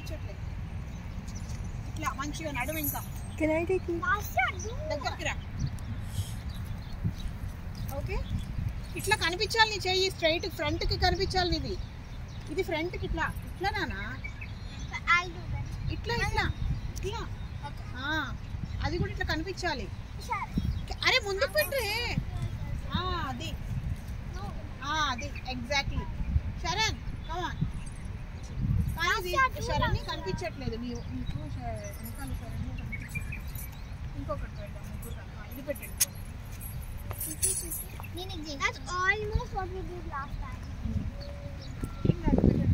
కనిపించట్లేదు ఇట్లా మంచిగా నడుము ఇంకా Can I take you? దగ్గరికి రా ఓకే ఇట్లా కనిపించాలి నీ చెయ్యి స్ట్రైట్ ఫ్రంట్ కి కనిపించాలి నీది ఇది ఫ్రంట్ కి ఇట్లా ఇట్లా నానా ఇట్లా ఇట్లా ఇట్లా ఆ, అది కూడా ఇట్లా కనిపించాలి అరే ముందుకు పెట్టే ఆ, అది ఆ, అది ఎగ్జాక్ట్లీ శరణ్ కమాన్ కానీ ఇది శరణ్ కనిపించట్లేదు నీ నీకు శ- వెనకాల శరణ్ కనిపించట్లేదు ఇంకొకటి పెడదాం ముగ్గురు దాకా. ఇది పెట్టండి That's almost what we did last time. ఏం కాదు, పెట్టండి.